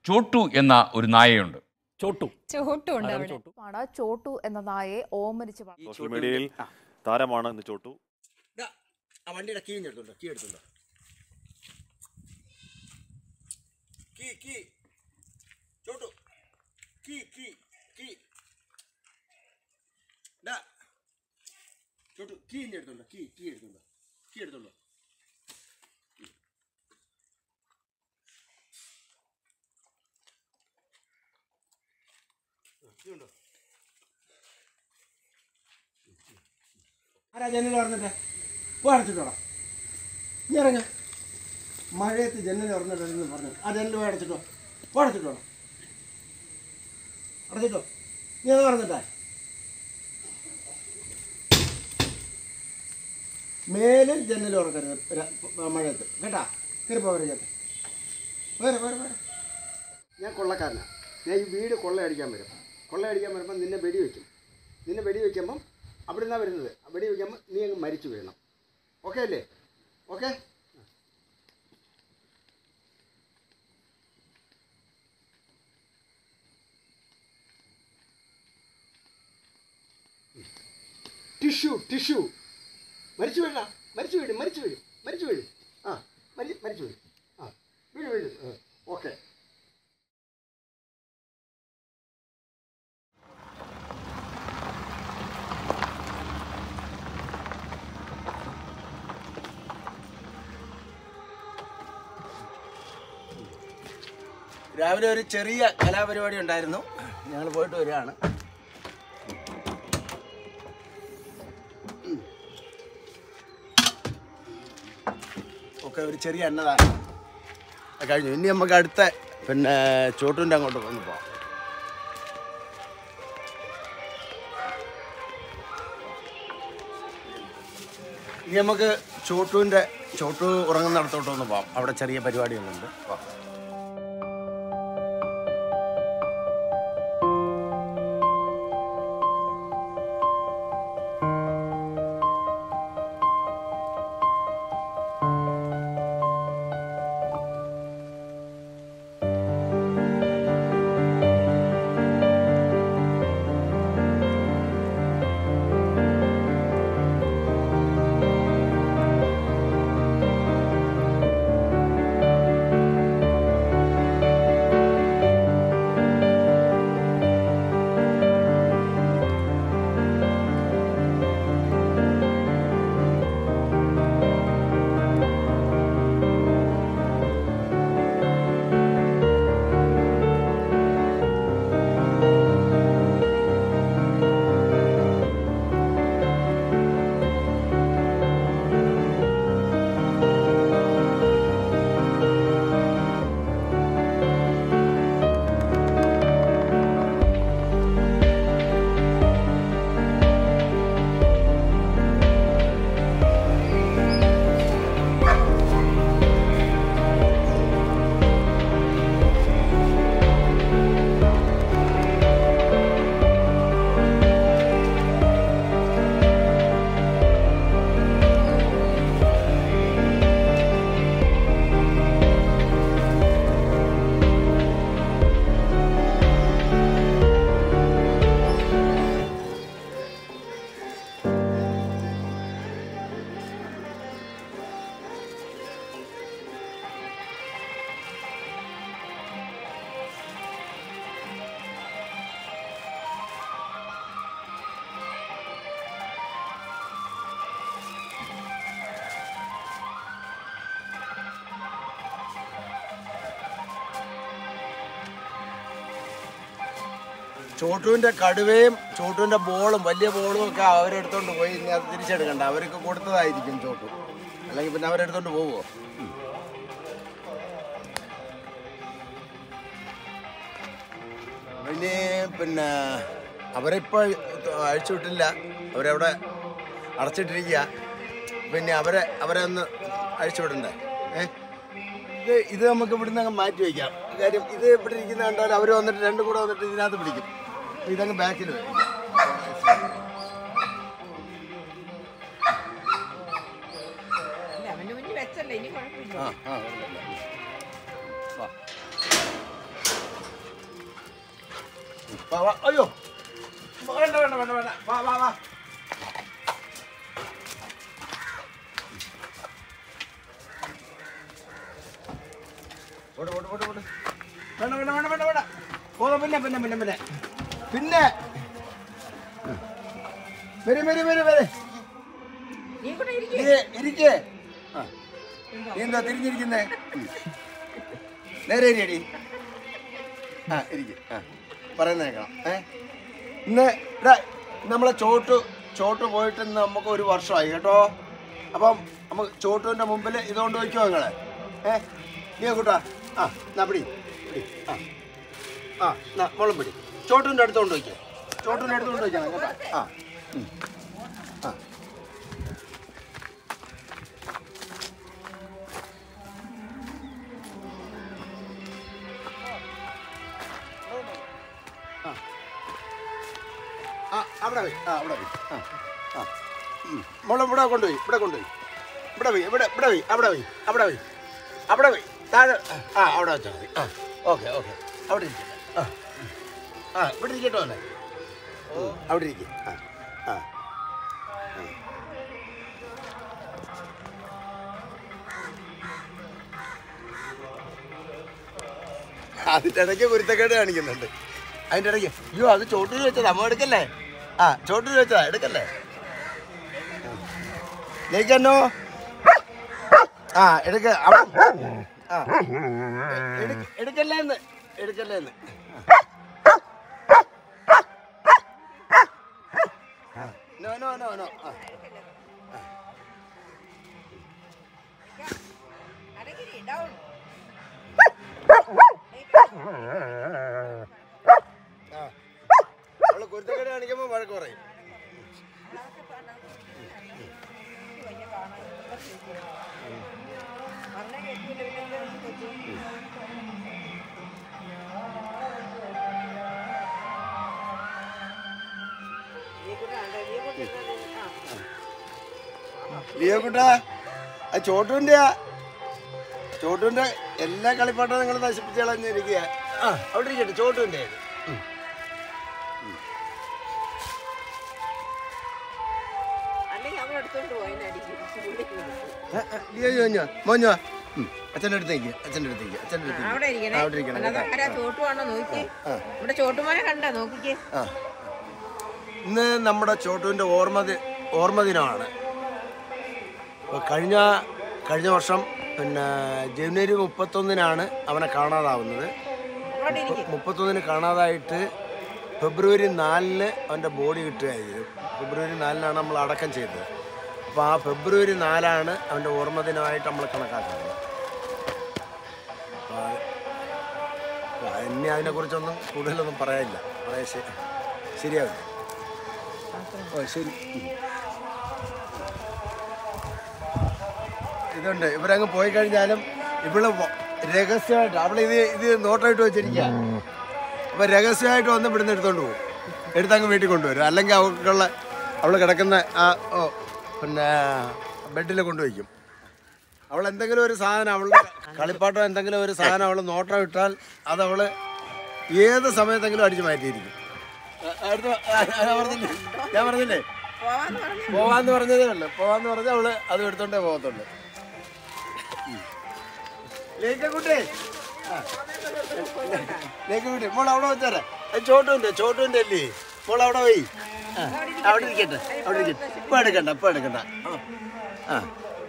ചോട്ടു എന്ന ഒരു നായയുണ്ട് ചോട്ടു ചോട്ടും ഉണ്ട് ആരാണ് അവിടെ ചോട്ടു ആണ് ചോട്ടു എന്ന നായയെ ഓമനിച്ച് വളർത്തുന്നത്. സോഷ്യൽ മീഡിയയിൽ താരമാണ് ഇന്ന് ചോട്ടു ദാ, ആ വണ്ടിയുടെ കീ എടുത്തുണ്ടോ കീ എടുത്തുണ്ടോ key key Chotu key key key ഡാ ചോട്ടു കീ ഇന്റെ എടുത്തുണ്ടോ കീ കീ എടുത്തുണ്ടോ കീ എടുത്തുണ്ടോ ആരാ ജനൽ പറഞ്ഞിട്ട് പോ അടച്ചിട്ടോടാ നീ ഇറങ്ങ മഴയത്ത് ജനൽ തുറന്നിട്ടെന്ന് പറഞ്ഞു ആ ജനൽ പോയി അടച്ചിട്ടോ പോ അടച്ചിട്ടോ അടച്ചിട്ടോ നീ അത് പറഞ്ഞിട്ടേ മേലിൽ ജനൽ തുറക്കരുത് ര- മഴയത്ത് കേട്ടാ കയറി പോകരുത് ചേട്ടൻ വേറെ വേറെ വേറെ ഞാൻ കൊള്ളക്കാരനാണ് ഞാൻ ഈ വീട് കൊള്ളയടിക്കാൻ വരും കൊള്ളയടിക്കാൻ വരുമ്പോൾ നിന്നെ വെടി വയ്ക്കും നിന്നെ വെടി വയ്ക്കുമ്പം അവിടെ നിന്നാണ് വരുന്നത് വെടി വയ്ക്കുമ്പോൾ നീ അങ്ങ് മരിച്ചു വീഴണം ഓക്കെ അല്ലേ ഓക്കെ ടിഷ്യൂ ടിഷ്യൂ മരിച്ചു വീഴ മരിച്ചു വീഴും മരിച്ചു വീഴും മരിച്ചു വീഴും ആ മരി മരിച്ചു വീഴും ആ വീഴും വീഴും ഓക്കെ രാവിലെ ഒരു ചെറിയ കലാപരിപാടി ഉണ്ടായിരുന്നു ഞങ്ങൾ പോയിട്ട് വരികയാണ് ഒക്കെ ഒരു ചെറിയ അന്നദാനം അത് കഴിഞ്ഞു ഇനി നമുക്ക് അടുത്ത പിന്നെ ചോട്ടൂൻ്റെ അങ്ങോട്ട് ഒന്ന് പോകാം ഇനി നമുക്ക് ചോട്ടൂൻ്റെ ചോട്ടു ഉറങ്ങുന്നിടത്തോട്ടൊന്ന് പോകാം അവിടെ ചെറിയ പരിപാടികളുണ്ട് വാ. ചോട്ടുവിൻ്റെ കടുവയും ചോട്ടുവിൻ്റെ ബോളും വലിയ ബോളും ഒക്കെ അവരെടുത്തോണ്ട് പോയി ഇനി അത് തിരിച്ചെടുക്കണ്ട അവർക്ക് കൊടുത്തതായിരിക്കും ചോട്ടു അല്ലെങ്കിൽ പിന്നെ അവരെടുത്തോണ്ട് പോവോ ഇനി പിന്നെ അവരിപ്പോൾ അഴിച്ചുവിട്ടില്ല അവരവിടെ അടച്ചിട്ടിരിക്കുക പിന്നെ അവരെ അവരെ ഒന്ന് അഴിച്ചുവിടണ്ടേ ഏ ഇത് ഇത് നമുക്ക് ഇവിടുന്ന് അങ്ങ് മാറ്റി വയ്ക്കാം കാര്യം ഇത് ഇവിടെ ഇരിക്കുന്ന കണ്ടാൽ അവർ വന്നിട്ട് രണ്ടും കൂടെ വന്നിട്ട് ഇതിനകത്ത് പിടിക്കും അപ്പൊ ഇതങ്ങ് ബാക്കിൽ വയ്ക്കാം അവന്റെ മുന്നിൽ വെച്ചല്ലേ ഇനി കുഴപ്പമില്ല ആ ആ ഉണ്ടല്ലോ. വാ. വാ വാ അയ്യോ വേണ്ട വേണ്ട വേണ്ട വേണ്ട വാ വാ വാ ഓട് ഓട് ഓട് ഓട് വേണ്ട വേണ്ട വേണ്ട വേണ്ട വേണ്ട പോകാം പിന്നെ പിന്നെ പിന്നെ പിന്നെ പിന്നെ വരും വരും വരും വരും നീ ഇരിക്കേ ആ. നീ എന്താ തിരിഞ്ഞിരിക്കുന്നേ ഉം. നേരെ ഇരിയടി ആ ഇരിക്കും ആ പറയുന്ന കേൾക്കണം ഏ ഇന്ന് ഇവിടെ നമ്മളെ ചോട്ട് ചോട്ട് പോയിട്ട് ഇന്ന് നമുക്ക് ഒരു വർഷമായി കേട്ടോ അപ്പം നമുക്ക് ചോട്ടുവിൻ്റെ മുമ്പിൽ ഇതുകൊണ്ട് വയ്ക്കുമോ നിങ്ങളെ ഏ നീ കൂട്ടാ ആ എന്നാ പിടി പിടി ആ ആ എന്നാ മോളും പിടി ചോട്ടുവിൻ്റെ അടുത്തോണ്ട് വയ്ക്കുക ചോട്ടുവിൻ്റെ അടുത്തോണ്ട് വയ്ക്കണം കേട്ടോ ആ ഉം. ആ ആ അവിടെ പോയി ആ അവിടെ പോയി ആ ആ ഉം. മോളെ ഇവിടെ കൊണ്ടുപോയി ഇവിടെ കൊണ്ടുപോയി ഇവിടെ പോയി ഇവിടെ ഇവിടെ പോയി അവിടെ പോയി അവിടെ പോയി അവിടെ പോയി താഴെ ആ അവിടെ വെച്ചാൽ മതി ആ ഓക്കെ ഓക്കെ അവിടെ ഇരിക്കട്ടെ ആ ഉം. ആ ഇവിടെ ഇരിക്കട്ടോ അല്ലേ ഓ അവിടെ ഇരിക്കും ആ ആ ഉം. അതിൻ്റെ ഇടയ്ക്ക് കുരുത്തക്കേട് കാണിക്കുന്നുണ്ട് അതിൻ്റെ ഇടയ്ക്ക് അയ്യോ അത് ചോട്ടിൽ വെച്ചതാ അമ്മ എടുക്കല്ലേ ആ ചോട്ടിൽ വെച്ചതാ എടുക്കല്ലേ ലേക്കന്നോ ആ എടുക്ക അവിടെ ആ എടുക്ക- എടുക്കല്ലേ എന്ന് എടുക്കല്ലേ എന്ന് നോ നോ നോ നോ ആ ആ അവള് കുരുത്തക്കേട് കാണിക്കുമ്പോൾ വഴക്ക് പറയും ലിയോ കുട്ടാ ആ ചോട്ടുവിൻ്റെ ചോട്ടുവിൻ്റെ എല്ലാ കളിപ്പാട്ടും നിങ്ങൾ നശിപ്പിച്ച് കളഞ്ഞിരിക്കുക ആ അവിടെ ഇരിക്കട്ടെ ചോട്ടുവിൻ്റെ അല്ലെങ്കിൽ അവൾ എടുത്തോണ്ട് പോയതിനടിക്കും ലിയോ ചോഞ്ഞോ മോഞ്ഞോ അച്ഛൻ്റെ അടുത്തേക്ക് അച്ഛൻ്റെ അടുത്തേക്ക് അച്ഛൻ്റെ അടുത്തേക്ക് അവിടെ ഇരിക്കണേ അവിടെ ഇരിക്കണം അല്ലാതെ കേട്ടോ. ആരാ ചോട്ടുവാണോ നോക്കി ആ. ഇവിടെ ചോട്ടുമോനെ കണ്ട നോക്കിക്കേ ആ ഇന്ന് നമ്മുടെ ചോട്ടുവിൻ്റെ ഓർമ്മ ദി- ഓർമ്മ ദിനമാണ് അപ്പോൾ കഴിഞ്ഞ കഴിഞ്ഞ വർഷം പിന്നെ ജനുവരി മുപ്പത്തൊന്നിനാണ് അവനെ കാണാതാവുന്നത് അവിടെ ഇരിക്കും മുപ്പത്തൊന്നിന് കാണാതായിട്ട് ഫെബ്രുവരി നാലിന് അവൻ്റെ ബോഡി കിട്ടുകയായിരുന്നു ഫെബ്രുവരി നാലിനാണ് നമ്മൾ അടക്കം ചെയ്തത് അപ്പോൾ ആ ഫെബ്രുവരി നാലാണ് അവൻ്റെ ഓർമ്മ ദിനമായിട്ട് നമ്മൾ കണക്കാക്കുന്നത് അപ്പോൾ അപ്പോൾ ഇനി അതിനെക്കുറിച്ചൊന്നും കൂടുതലൊന്നും പറയാനില്ല പറയാൻ ശരി ശരിയാവില്ല ഓ ശരി ഉം. ഇതുണ്ട് ഇവരങ്ങ് പോയി കഴിഞ്ഞാലും ഇവള് വ- രഹസ്യമായിട്ട് അവളിത് ഇത് നോട്ടായിട്ട് വെച്ചിരിക്കുക അപ്പൊ രഹസ്യമായിട്ട് വന്ന് ഇവിടുന്ന് എടുത്തോണ്ട് പോകും എടുത്തങ്ങ് വീട്ടിൽ കൊണ്ടുവരും അല്ലെങ്കിൽ അവൾക്കുള്ള അവൾ കിടക്കുന്ന ആ ഓ പിന്നെ ബെഡിൽ കൊണ്ടുവയ്ക്കും അവൾ എന്തെങ്കിലും ഒരു സാധനം അവളുടെ കളിപ്പാട്ടോ എന്തെങ്കിലും ഒരു സാധനം അവൾ നോട്ടം ഇട്ടാൽ അത് അവള് ഏത് സമയത്തെങ്കിലും അടിച്ചു മാറ്റിയിരിക്കും ആ, അടുത്ത ആ, ഞാൻ പറഞ്ഞില്ലേ ഞാൻ പറഞ്ഞില്ലേ പോവാന്ന് പറഞ്ഞു പോവാന്ന് പറഞ്ഞതേ ഉള്ളു പോവാന്ന് പറഞ്ഞ അവള് അത് എടുത്തോണ്ടേ പോകത്തുള്ളു ലേക്കുട്ടി ലേക്കുട്ടി മോൾ അവിടെ വെച്ചാറേ ചോട്ടുവിന്റെ ചോട്ടുവിന്റെ അല്ലേ മോൾ അവിടെ പോയി ആ, അവിടെ ഇരിക്കട്ടെ അവിടെ ഇരിക്കട്ടെ ഇപ്പൊ എടുക്കണ്ട ഇപ്പൊ എടുക്കണ്ട ആ